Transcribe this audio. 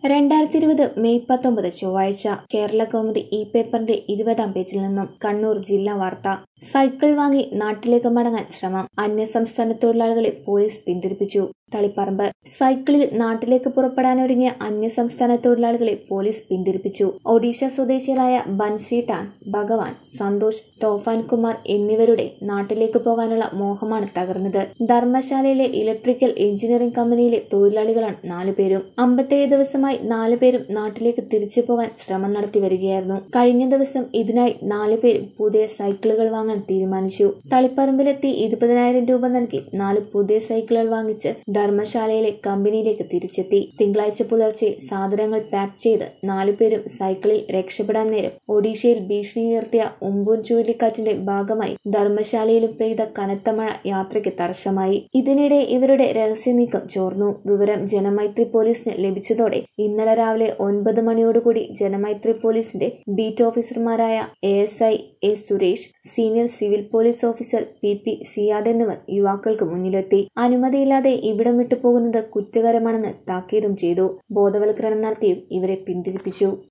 രണ്ടായിരത്തി ഇരുപത് മെയ് പത്തൊമ്പത് ചൊവ്വാഴ്ച കേരള കൗമുദി ഇ പേപ്പറിന്റെ ഇരുപതാം പേജിൽ നിന്നും കണ്ണൂർ ജില്ലാ വാർത്ത സൈക്കിൾ വാങ്ങി നാട്ടിലേക്ക് മടങ്ങാൻ ശ്രമം അന്യസംസ്ഥാന തൊഴിലാളികളെ പോലീസ് പിന്തിരിപ്പിച്ചു തളിപ്പറമ്പ് സൈക്കിളിൽ നാട്ടിലേക്ക് പുറപ്പെടാനൊരുങ്ങിയ അന്യസംസ്ഥാന തൊഴിലാളികളെ പോലീസ് പിന്തിരിപ്പിച്ചു ഒഡീഷ സ്വദേശികളായ ബൻസി ടാൻ ഭഗവാൻ സന്തോഷ് തോഫാൻ കുമാർ എന്നിവരുടെ നാട്ടിലേക്ക് പോകാനുള്ള മോഹമാണ് തകർന്നത് ധർമ്മശാലയിലെ ഇലക്ട്രിക്കൽ എഞ്ചിനീയറിംഗ് കമ്പനിയിലെ തൊഴിലാളികളാണ് നാലുപേരും അമ്പത്തേഴ് ദിവസമായി നാലുപേരും നാട്ടിലേക്ക് തിരിച്ചു പോകാൻ ശ്രമം നടത്തി വരികയായിരുന്നു കഴിഞ്ഞ ദിവസം ഇതിനായി നാലുപേരും പുതിയ സൈക്കിളുകൾ വാങ്ങാൻ തീരുമാനിച്ചു തളിപ്പറമ്പിലെത്തി ഇരുപതിനായിരം രൂപ നൽകി നാല് പുതിയ സൈക്കിളുകൾ വാങ്ങിച്ച് ധർമ്മശാലയിലെ കമ്പനിയിലേക്ക് തിരിച്ചെത്തി തിങ്കളാഴ്ച പുലർച്ചെ സാധനങ്ങൾ പാക്ക് ചെയ്ത് നാലുപേരും സൈക്കിളിൽ രക്ഷപ്പെടാൻ നേരം ഒഡീഷയിൽ ഭീഷണി ഉയർത്തിയ ഉമ്പൂൻ ചുഴലിക്കാറ്റിന്റെ ഭാഗമായി ധർമ്മശാലയിലും പെയ്ത കനത്ത മഴ യാത്രയ്ക്ക് തടസ്സമായി ഇതിനിടെ ഇവരുടെ രഹസ്യ നീക്കം ചോർന്നു വിവരം ജനമൈത്രി പോലീസിന് ലഭിച്ചതോടെ ഇന്നലെ രാവിലെ ഒൻപത് മണിയോടുകൂടി ജനമൈത്രി പോലീസിന്റെ ബീറ്റ് ഓഫീസർമാരായ A S I A Suresh senior civil police officer P P Siyad എന്നിവർ യുവാക്കൾക്ക് മുന്നിലെത്തി അനുമതിയില്ലാതെ ഇവിടം വിട്ടു പോകുന്നത് കുറ്റകരമാണെന്ന് താക്കീതും ചെയ്തു ബോധവൽക്കരണം നടത്തിയും ഇവരെ പിന്തിരിപ്പിച്ചു